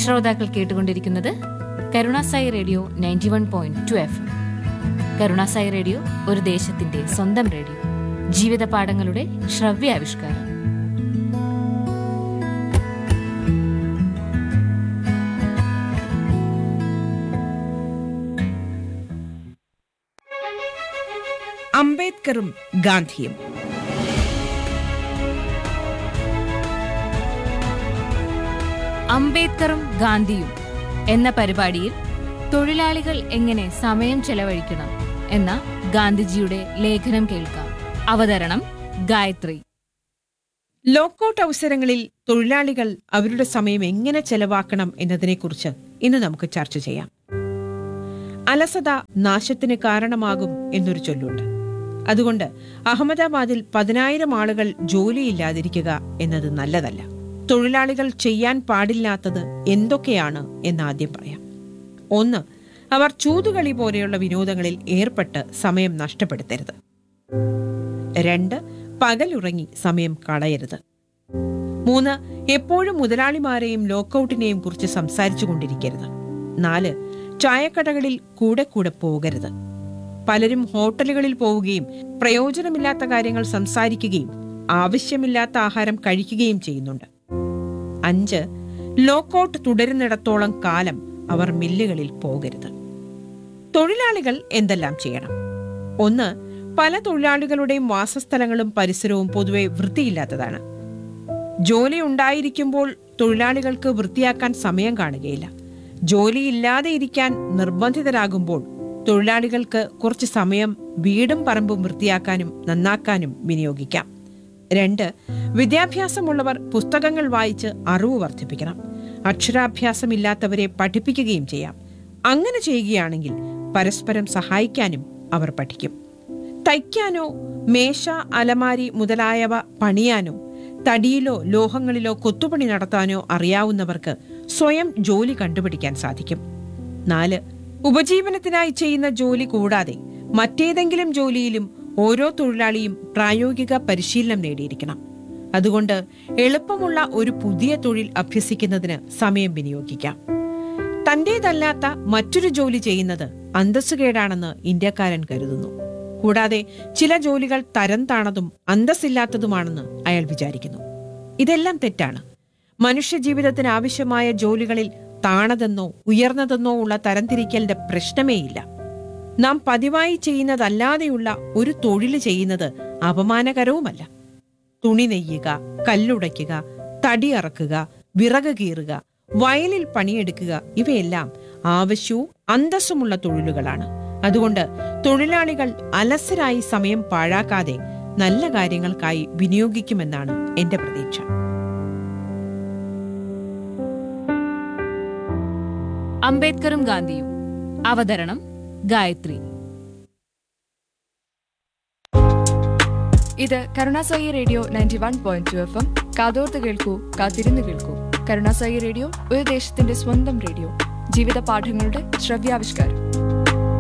ശ്രോതാക്കൾ കേട്ടുകൊണ്ടിരിക്കുന്നത് Karunasai radio ninety one point two F Karunasai radio ഒരു ദേശത്തിന്റെ സ്വന്തം റേഡിയോ ജീവിത പാഠങ്ങളുടെ ശ്രവ്യാവിഷ്കാരം അംബേദ്കറും ഗാന്ധിയും അംബേദ്കറും ഗാന്ധിയും എന്ന പരിപാടിയിൽ തൊഴിലാളികൾ എങ്ങനെ സമയം ചെലവഴിക്കണം എന്ന ഗാന്ധിജിയുടെ ലേഖനം കേൾക്കാം അവതരണം ഗായത്രി ലോക്കൌട്ട് അവസരങ്ങളിൽ തൊഴിലാളികൾ അവരുടെ സമയം എങ്ങനെ ചെലവാക്കണം എന്നതിനെക്കുറിച്ച് ഇന്ന് നമുക്ക് ചർച്ച ചെയ്യാം അലസത നാശത്തിന് കാരണമാകും എന്നൊരു ചൊല്ലുണ്ട് അതുകൊണ്ട് അഹമ്മദാബാദിൽ പതിനായിരം ആളുകൾ ജോലിയില്ലാതിരിക്കുക എന്നത് നല്ലതല്ല തൊഴിലാളികൾ ചെയ്യാൻ പാടില്ലാത്തത് എന്തൊക്കെയാണ് എന്ന് ആദ്യം പറയാം ഒന്ന് അവർ ചൂതുകളി പോലെയുള്ള വിനോദങ്ങളിൽ ഏർപ്പെട്ട് സമയം നഷ്ടപ്പെടുത്തരുത് രണ്ട് പകലുറങ്ങി സമയം കളയരുത് മൂന്ന് എപ്പോഴും മുതലാളിമാരെയും ലോക്കൌട്ടിനെയും കുറിച്ച് സംസാരിച്ചു കൊണ്ടിരിക്കരുത് നാല് ചായക്കടകളിൽ കൂടെ കൂടെ പോകരുത് പലരും ഹോട്ടലുകളിൽ പോവുകയും പ്രയോജനമില്ലാത്ത കാര്യങ്ങൾ സംസാരിക്കുകയും ആവശ്യമില്ലാത്ത ആഹാരം കഴിക്കുകയും ചെയ്യുന്നുണ്ട് അഞ്ച് ലോക്കൌട്ട് തുടരുന്നിടത്തോളം കാലം അവർ മില്ലുകളിൽ പോകരുത് തൊഴിലാളികൾ എന്തെല്ലാം ചെയ്യണം ഒന്ന് പല തൊഴിലാളികളുടെയും വാസസ്ഥലങ്ങളും പരിസരവും പൊതുവെ വൃത്തിയില്ലാത്തതാണ് ജോലി ഉണ്ടായിരിക്കുമ്പോൾ തൊഴിലാളികൾക്ക് വൃത്തിയാക്കാൻ സമയം കാണുകയില്ല ജോലിയില്ലാതെ ഇരിക്കാൻ നിർബന്ധിതരാകുമ്പോൾ തൊഴിലാളികൾക്ക് കുറച്ച് സമയം വീടും പറമ്പും വൃത്തിയാക്കാനും നന്നാക്കാനും വിനിയോഗിക്കാം രണ്ട് വിദ്യാഭ്യാസമുള്ളവർ പുസ്തകങ്ങൾ വായിച്ച് അറിവ് വർദ്ധിപ്പിക്കണം അക്ഷരാഭ്യാസമില്ലാത്തവരെ പഠിപ്പിക്കുകയും ചെയ്യാം അങ്ങനെ ചെയ്യുകയാണെങ്കിൽ പരസ്പരം സഹായിക്കാനും അവർ പഠിക്കും തയ്ക്കാനോ മേശ അലമാരി മുതലായവ പണിയാനോ തടിയിലോ ലോഹങ്ങളിലോ കൊത്തുപണി നടത്താനോ അറിയാവുന്നവർക്ക് സ്വയം ജോലി കണ്ടുപിടിക്കാൻ സാധിക്കും നാല് ഉപജീവനത്തിനായി ചെയ്യുന്ന ജോലി കൂടാതെ മറ്റേതെങ്കിലും ജോലിയിലും ഓരോ തൊഴിലാളിയും പ്രായോഗിക പരിശീലനം നേടിയിരിക്കണം അതുകൊണ്ട് എളുപ്പമുള്ള ഒരു പുതിയ തൊഴിൽ അഭ്യസിക്കുന്നതിന് സമയം വിനിയോഗിക്കാം തന്റേതല്ലാത്ത മറ്റൊരു ജോലി ചെയ്യുന്നത് അന്തസ്സുകേടാണെന്ന് ഇന്ത്യക്കാരൻ കരുതുന്നു കൂടാതെ ചില ജോലികൾ തരം താണതും അന്തസ്സില്ലാത്തതുമാണെന്ന് അയാൾ വിചാരിക്കുന്നു ഇതെല്ലാം തെറ്റാണ് മനുഷ്യജീവിതത്തിന് ആവശ്യമായ ജോലികളിൽ താണതെന്നോ ഉയർന്നതെന്നോ ഉള്ള തരംതിരിക്കലിന്റെ പ്രശ്നമേയില്ല നാം പതിവായി ചെയ്യുന്നതല്ലാതെയുള്ള ഒരു തൊഴിൽ ചെയ്യുന്നത് അപമാനകരവുമല്ല തുണി നെയ്യുക കല്ലുടയ്ക്കുക തടി അറക്കുക വിറക് കീറുക വയലിൽ പണിയെടുക്കുക ഇവയെല്ലാം ആവശ്യവും അന്തസ്സുമുള്ള തൊഴിലുകളാണ് അതുകൊണ്ട് തൊഴിലാളികൾ അലസരായി സമയം പാഴാക്കാതെ നല്ല കാര്യങ്ങൾക്കായി വിനിയോഗിക്കുമെന്നാണ് എന്റെ പ്രതീക്ഷ അംബേദ്കറും ഗാന്ധിയും അവതരണം ഗായത്രി ഇത് Karunasai radio ninety one point two F M കാതോർത്ത് കേൾക്കൂ കാത്തിരുന്ന് കേൾക്കൂ കരുണാസായി റേഡിയോ ഒരു ദേശത്തിന്റെ സ്വന്തം റേഡിയോ ജീവിത പാഠങ്ങളുടെ ശ്രവ്യാവിഷ്കാരം